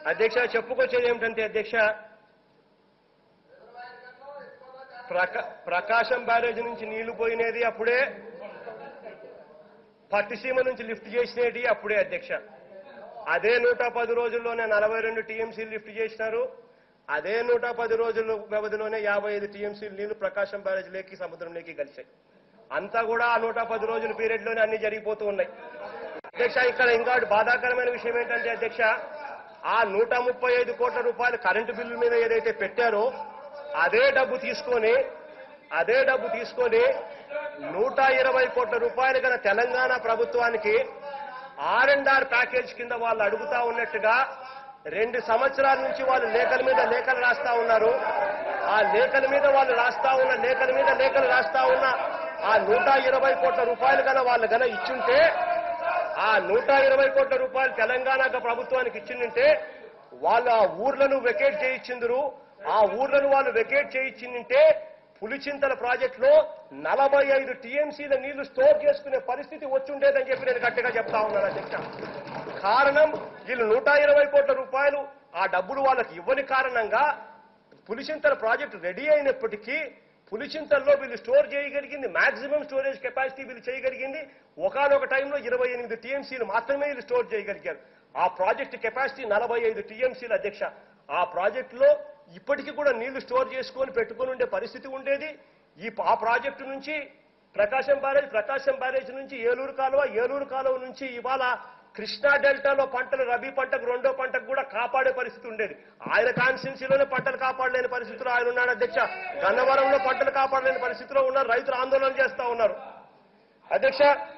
అధ్యక్ష చెప్పుకొచ్చేది ఏమిటంటే అధ్యక్ష ప్రకా ప్రకాశం బ్యారేజ్ నుంచి నీళ్లు పోయినది అప్పుడే పట్టిసీమ నుంచి లిఫ్ట్ చేసినది అప్పుడే అధ్యక్ష అదే నూట పది రోజుల్లోనే నలభై రెండు టీఎంసీలు లిఫ్ట్ చేసినారు అదే నూట పది రోజుల వ్యవధిలోనే యాభై ఐదు టీఎంసీలు నీళ్లు ప్రకాశం బ్యారేజ్ లేకి సముద్రంలోకి కలిసాయి అంతా కూడా ఆ నూట పది రోజుల పీరియడ్ లోనే అన్ని జరిగిపోతూ ఉన్నాయి అధ్యక్ష ఇక్కడ ఇంకా బాధాకరమైన విషయం ఏంటంటే అధ్యక్ష ఆ నూట ముప్పై ఐదు కోట్ల రూపాయలు కరెంటు బిల్లు మీద ఏదైతే పెట్టారో అదే డబ్బు తీసుకొని అదే డబ్బు తీసుకొని నూట ఇరవై కోట్ల రూపాయలు గల తెలంగాణ ప్రభుత్వానికి ఆర్ అండ్ ఆర్ ప్యాకేజ్ కింద వాళ్ళు అడుగుతా ఉన్నట్టుగా రెండు సంవత్సరాల నుంచి వాళ్ళు లేఖల మీద లేఖలు రాస్తా ఉన్నారు ఆ లేఖల మీద వాళ్ళు రాస్తా ఉన్న లేఖల మీద లేఖలు రాస్తా ఉన్న ఆ నూట ఇరవై కోట్ల రూపాయలు గన వాళ్ళు గన ఇచ్చుంటే ఆ నూట ఇరవై కోట్ల రూపాయలు తెలంగాణ ప్రభుత్వానికి ఇచ్చిందంటే వాళ్ళు ఆ ఊర్లను వెకేట్ చేయించిందరు ఆ ఊర్లను వాళ్ళు వెకేట్ చేయించిందంటే పులిచింతల ప్రాజెక్ట్ లో నలభై ఐదు టీఎంసీల నీళ్లు స్టోర్ చేసుకునే పరిస్థితి వచ్చుండేదని చెప్పి నేను గట్టిగా చెప్తా ఉన్నాను అధ్యక్ష కారణం వీళ్ళు నూట ఇరవై కోట్ల రూపాయలు ఆ డబ్బులు వాళ్ళకి ఇవ్వని కారణంగా పులిచింతల ప్రాజెక్టు రెడీ అయినప్పటికీ పులిచింతల్లో వీళ్ళు స్టోర్ చేయగలిగింది మాక్సిమం స్టోరేజ్ కెపాసిటీ వీళ్ళు చేయగలిగింది ఒకనొక టైంలో ఇరవై ఎనిమిది టీఎంసీలు మాత్రమే వీళ్ళు స్టోర్ చేయగలిగారు ఆ ప్రాజెక్టు కెపాసిటీ నలభై ఐదు టీఎంసీల అధ్యక్ష ఆ ప్రాజెక్టులో ఇప్పటికీ కూడా నీళ్లు స్టోర్ చేసుకొని పెట్టుకొని ఉండే పరిస్థితి ఉండేది ఈ ఆ ప్రాజెక్టు నుంచి ప్రకాశం బ్యారేజ్ ప్రకాశం బ్యారేజ్ నుంచి ఏలూరు కాలువ ఏలూరు కాలువ నుంచి ఇవాళ కృష్ణా డెల్టాలో పంటలు రబీ పంటకు రెండో పంటకు కూడా కాపాడే పరిస్థితి ఉండేది ఆయన కాన్స్టిట్యున్సీలోనే పంటలు కాపాడలేని పరిస్థితిలో ఆయన ఉన్నాడు అధ్యక్ష గన్నవరంలో పంటలు కాపాడలేని పరిస్థితిలో ఉన్నారు రైతులు ఆందోళన చేస్తా ఉన్నారు అధ్యక్ష